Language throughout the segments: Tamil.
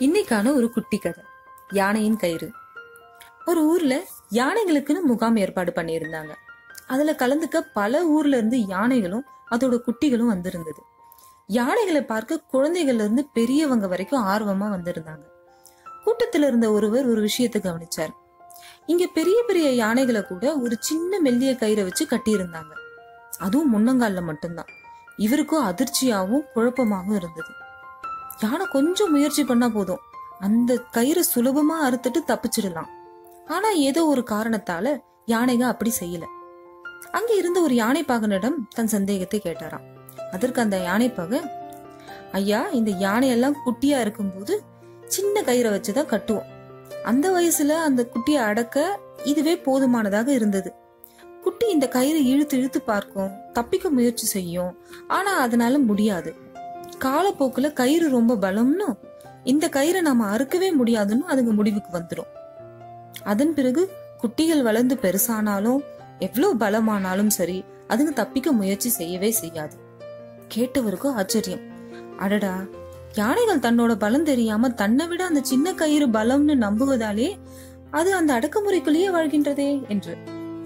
இன்னைக்கான ஒரு குட்டி கதை யானையின் கயிறு ஒரு ஊர்ல யானைகளுக்குன்னு முகாம் ஏற்பாடு பண்ணியிருந்தாங்க அதுல கலந்துக்க பல ஊர்ல இருந்து யானைகளும் அதோட குட்டிகளும் வந்திருந்தது யானைகளை பார்க்க குழந்தைகள்ல இருந்து பெரியவங்க வரைக்கும் ஆர்வமா வந்திருந்தாங்க கூட்டத்துல இருந்த ஒருவர் ஒரு விஷயத்தை கவனிச்சார் இங்க பெரிய பெரிய யானைகளை கூட ஒரு சின்ன மெல்லிய கயிறை வச்சு கட்டியிருந்தாங்க அதுவும் முன்னங்கால்ல மட்டும்தான் இவருக்கும் அதிர்ச்சியாவும் குழப்பமாகவும் இருந்தது யானை கொஞ்சம் முயற்சி பண்ணா போதும் அந்த கயிறை சுலபமா அறுத்துட்டு தப்பிச்சிடலாம் ஆனா ஏதோ ஒரு காரணத்தால யானைங்க அப்படி செய்யல அங்க இருந்த ஒரு யானைப்பாகனிடம் தன் சந்தேகத்தை கேட்டாராம் அதற்கு அந்த யானைப்பாக ஐயா இந்த யானையெல்லாம் குட்டியா இருக்கும்போது சின்ன கயிறை வச்சுதான் கட்டுவோம் அந்த வயசுல அந்த குட்டியை அடக்க இதுவே போதுமானதாக இருந்தது குட்டி இந்த கயிறை இழுத்து இழுத்து பார்க்கும் தப்பிக்க முயற்சி செய்யும் ஆனா அதனால முடியாது காலப்போக்குல கயிறு ரொம்ப பலம்னு இந்த கயிறை நாம அறுக்கவே முடியாதுன்னு அதுங்க முடிவுக்கு வந்துடும் அதன் பிறகு குட்டிகள் வளர்ந்து பெருசானாலும் எவ்வளவு பலமானாலும் சரி அதுங்க தப்பிக்க முயற்சி செய்யவே செய்யாது கேட்டவருக்கும் ஆச்சரியம் அடடா யானைகள் தன்னோட பலம் தெரியாம தன்னை விட அந்த சின்ன கயிறு பலம்னு நம்புவதாலே அது அந்த அடக்குமுறைக்குள்ளேயே வாழ்கின்றதே என்று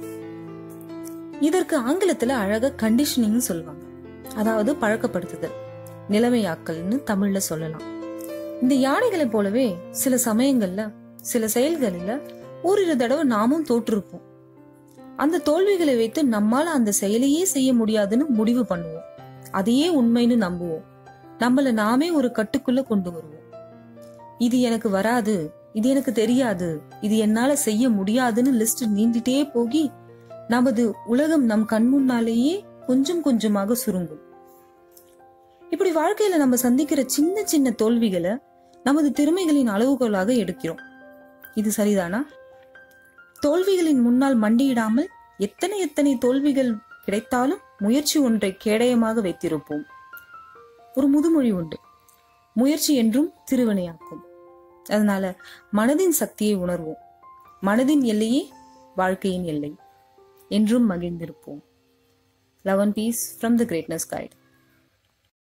இதற்கு ஆங்கிலத்துல அழகா கண்டிஷனிங் சொல்லுவாங்க அதாவது பழக்கப்படுத்துதல் நிலைமையாக்கல்னு தமிழ்ல சொல்லலாம் இந்த யானைகளை போலவே சில சமயங்கள்ல சில செயல்களில ஓரிரு தடவை நாமும் தோற்றிருப்போம் அந்த தோல்விகளை வைத்து நம்மால அந்த செயலையே செய்ய முடியாதுன்னு முடிவு பண்ணுவோம் அதையே உண்மைன்னு நம்புவோம் நம்மள நாமே ஒரு கட்டுக்குள்ள கொண்டு வருவோம் இது எனக்கு வராது இது எனக்கு தெரியாது இது என்னால செய்ய முடியாதுன்னு லிஸ்ட் நீண்டிட்டே போகி நமது உலகம் நம் கண் முன்னாலேயே கொஞ்சம் கொஞ்சமாக சுருங்கும் இப்படி வாழ்க்கையில நம்ம சந்திக்கிற சின்ன சின்ன தோல்விகளை நமது திறமைகளின் அளவுகோலாக எடுக்கிறோம் இது சரிதானா தோல்விகளின் முன்னால் மண்டியிடாமல் எத்தனை எத்தனை தோல்விகள் கிடைத்தாலும் முயற்சி ஒன்றை கேடயமாக வைத்திருப்போம் ஒரு முதுமொழி உண்டு முயற்சி என்றும் திருவினையாக்கும் அதனால மனதின் சக்தியை உணர்வோம் மனதின் எல்லையே வாழ்க்கையின் எல்லை என்றும் மகிழ்ந்திருப்போம் love and peace from the greatness guide